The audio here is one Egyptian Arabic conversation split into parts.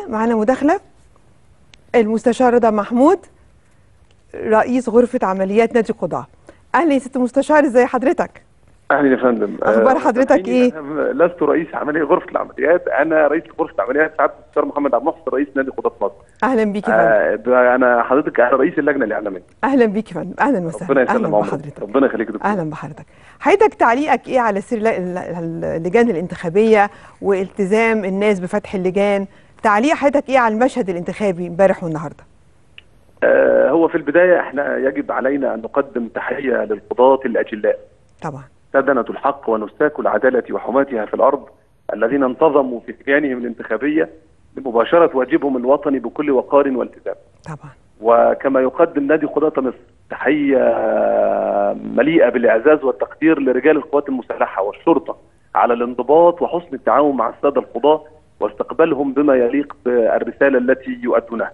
معانا مداخله المستشار رضا محمود رئيس غرفه عمليات نادي القضاه اهلا يا ست مستشار ازي حضرتك اهلا يا فندم أخبار آه، حضرتك سامحيني، إيه؟ أنا لست رئيس عمليه غرفه العمليات انا رئيس غرفه العمليات سعاده المستشار محمد عبد المحسن رئيس نادي قضاه مصر اهلا بيك يا فندم آه، ده انا حضرتك انا رئيس اللجنه الاعلاميه اهلا بيك يا فندم اهلا وسهلا ربنا اهلا يسلم عمرك بحضرتك ربنا يخليك يا دكتور اهلا بحضرتك حضرتك تعليقك ايه على سير ال- ال- اللجان الانتخابيه والتزام الناس بفتح اللجان تعليق حضرتك ايه على المشهد الانتخابي امبارح والنهارده آه، هو في البدايه احنا يجب علينا ان نقدم تحيه للقضاه الاجلاء طبعا سدنه الحق ونساك العداله وحماتها في الارض الذين انتظموا في لجانهم الانتخابيه لمباشره واجبهم الوطني بكل وقار والتزام طبعا وكما يقدم نادي قضاة مصر تحية مليئة بالإعزاز والتقدير لرجال القوات المسلحة والشرطة على الانضباط وحسن التعاون مع السادة القضاة واستقبالهم بما يليق بالرسالة التي يؤدونها.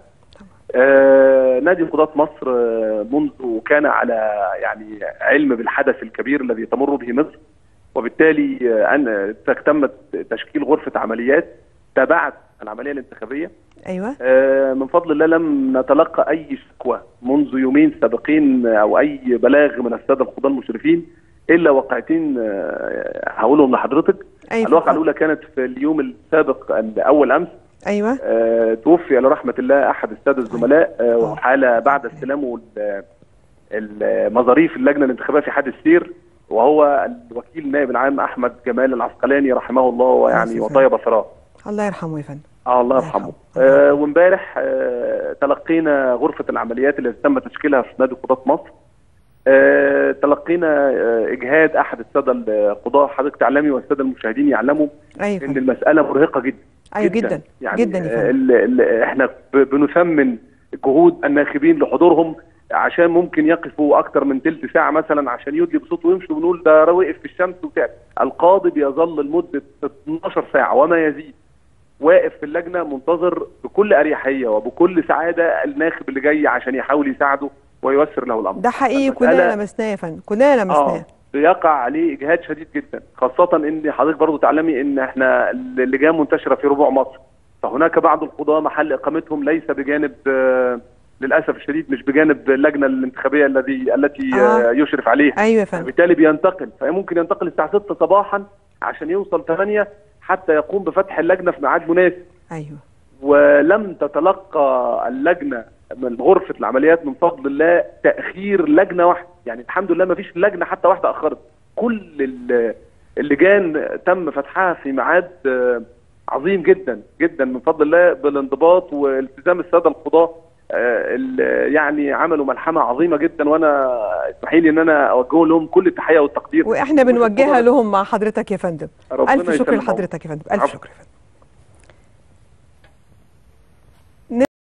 آه نادي قضاة مصر آه، منذ كان على يعني علم بالحدث الكبير الذي تمر به مصر وبالتالي آه، أن تم تشكيل غرفة عمليات تابعت العملية الانتخابية ايوه آه، من فضل الله لم نتلقى اي شكوى منذ يومين سابقين او اي بلاغ من الساده القضاه المشرفين الا واقعتين آه، هقولهم لحضرتك ايوه الواقعه اتفضل. الاولى كانت في اليوم السابق الاول امس ايوه آه، توفي لرحمه الله احد الساده الزملاء آه، وحال بعد استلامه ال- المظاريف اللجنه الانتخابيه في حادث سير وهو الوكيل النائب العام احمد جمال العسقلاني رحمه الله ويعني آسف. وطيب ثراه الله يرحمه يا فندم اه الله الله يرحمه يرحمه. آه وامبارح آه تلقينا غرفه العمليات التي تم تشكيلها في نادي قضاه مصر آه تلقينا آه اجهاد احد الساده القضاه حضرتك تعلمي والساده المشاهدين يعلموا ايوه يا ان فندم. المساله مرهقه جدا ايوه جدا يعني جدا يا آه، فندم ال- ال- احنا ب- بنثمن جهود الناخبين لحضورهم عشان ممكن يقفوا اكتر من تلت ساعه مثلا عشان يدلي بصوته ويمشوا ونقول ده وقف في الشمس وبتاع القاضي بيظل لمده 12 ساعه وما يزيد واقف في اللجنه منتظر بكل اريحيه وبكل سعاده الناخب اللي جاي عشان يحاول يساعده وييسر له الامر ده حقيقي المسألة- كلنا لمسناه يا فندم كلنا لمسناه اه بيقع عليه اجهاد شديد جدا خاصه ان حضرتك برضو تعلمي ان احنا اللجان منتشره في ربوع مصر فهناك بعض القضاه محل اقامتهم ليس بجانب آه، للاسف الشديد مش بجانب اللجنه الانتخابيه الذي التي آه. آه. يشرف عليها ايوه يا فندم بالتالي بينتقل فممكن ينتقل الساعه 6 صباحا عشان يوصل 8 حتى يقوم بفتح اللجنه في ميعاد مناسب ايوه ولم تتلقى اللجنه من غرفه العمليات من فضل الله تاخير لجنه واحده يعني الحمد لله ما فيش لجنه حتى واحده اخرت كل ال- اللجان تم فتحها في ميعاد آه، عظيم جدا جدا من فضل الله بالانضباط والتزام الساده القضاه آه، ال- يعني عملوا ملحمه عظيمه جدا وانا اسمحي لي ان انا اوجه لهم كل التحيه والتقدير واحنا بنوجهها لهم مع حضرتك يا فندم ربنا الف شكر يسلم عمرك. لحضرتك يا فندم الف عفو. شكر يا فندم